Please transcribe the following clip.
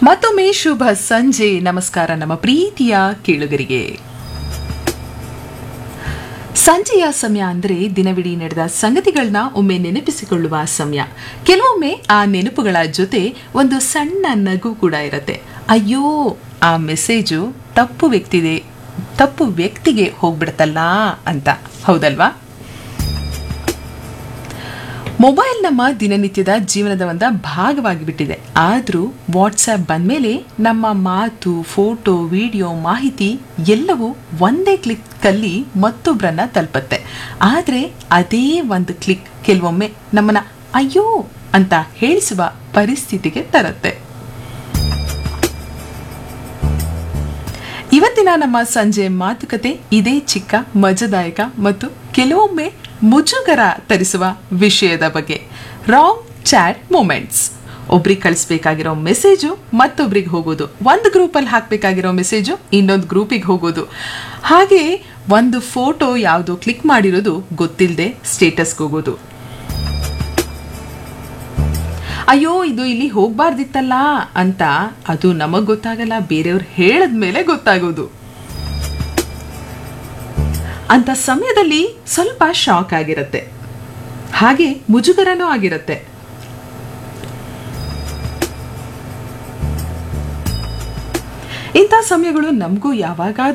ಮತ್ತೊಮ್ಮೆ ಶುಭ ಸಂಜೆ ನಮಸ್ಕಾರ ನಮ್ಮ ಪ್ರೀತಿಯ ಕೇಳುಗರಿಗೆ ಸಂಜೆಯ ಸಮಯ ಅಂದ್ರೆ ದಿನವಿಡೀ ನಡೆದ ಸಂಗತಿಗಳನ್ನ ಒಮ್ಮೆ ನೆನಪಿಸಿಕೊಳ್ಳುವ ಸಮಯ ಕೆಲವೊಮ್ಮೆ ಆ ನೆನಪುಗಳ ಜೊತೆ ಒಂದು ಸಣ್ಣ ನಗು ಕೂಡ ಇರುತ್ತೆ ಅಯ್ಯೋ ಆ ಮೆಸೇಜು ತಪ್ಪು ವ್ಯಕ್ತಿದೆ ತಪ್ಪು ವ್ಯಕ್ತಿಗೆ ಹೋಗ್ಬಿಡುತ್ತಲ್ಲ ಅಂತ ಹೌದಲ್ವಾ ಮೊಬೈಲ್ ನಮ್ಮ ದಿನನಿತ್ಯದ ಜೀವನದ ಒಂದು ಭಾಗವಾಗಿ ಬಿಟ್ಟಿದೆ ಆದರೂ ವಾಟ್ಸ್ಆ್ಯಪ್ ಬಂದಮೇಲೆ ನಮ್ಮ ಮಾತು ಫೋಟೋ ವಿಡಿಯೋ ಮಾಹಿತಿ ಎಲ್ಲವೂ ಒಂದೇ ಕ್ಲಿಕ್ಕಲ್ಲಿ ಮತ್ತೊಬ್ಬರನ್ನ ತಲುಪತ್ತೆ ಆದರೆ ಅದೇ ಒಂದು ಕ್ಲಿಕ್ ಕೆಲವೊಮ್ಮೆ ನಮ್ಮನ್ನ ಅಯ್ಯೋ ಅಂತ ಹೇಳಿಸುವ ಪರಿಸ್ಥಿತಿಗೆ ತರುತ್ತೆ ಇವತ್ತಿನ ನಮ್ಮ ಸಂಜೆ ಮಾತುಕತೆ ಇದೇ ಚಿಕ್ಕ ಮಜದಾಯಕ ಮತ್ತು ಕೆಲವೊಮ್ಮೆ ಮುಜುಗರ ತರಿಸುವ ವಿಷಯದ ಬಗ್ಗೆ ರಾಂಗ್ ಚಾಟ್ ಮೂಮೆಂಟ್ಸ್ ಒಬ್ರಿಗೆ ಕಳಿಸ್ಬೇಕಾಗಿರೋ ಮೆಸೇಜು ಮತ್ತೊಬ್ರಿಗೆ ಹೋಗೋದು ಒಂದು ಗ್ರೂಪಲ್ಲಿ ಹಾಕಬೇಕಾಗಿರೋ ಮೆಸೇಜು ಇನ್ನೊಂದು ಗ್ರೂಪಿಗೆ ಹೋಗೋದು ಹಾಗೆ ಒಂದು ಫೋಟೋ ಯಾವುದೋ ಕ್ಲಿಕ್ ಮಾಡಿರೋದು ಗೊತ್ತಿಲ್ಲದೆ ಸ್ಟೇಟಸ್ಗೆ ಹೋಗೋದು ಅಯ್ಯೋ ಇದು ಇಲ್ಲಿ ಹೋಗ್ಬಾರ್ದಿತ್ತಲ್ಲ ಅಂತ ಅದು ನಮಗ್ ಗೊತ್ತಾಗಲ್ಲ ಬೇರೆಯವ್ರು ಹೇಳದ್ಮೇಲೆ ಗೊತ್ತಾಗೋದು ಅಂತ ಸಮಯದಲ್ಲಿ ಸ್ವಲ್ಪ ಶಾಕ್ ಆಗಿರುತ್ತೆ ಹಾಗೆ ಮುಜುಗರನೂ ಆಗಿರುತ್ತೆ ಇಂಥ ಸಮಯಗಳು ನಮಗೂ ಯಾವಾಗ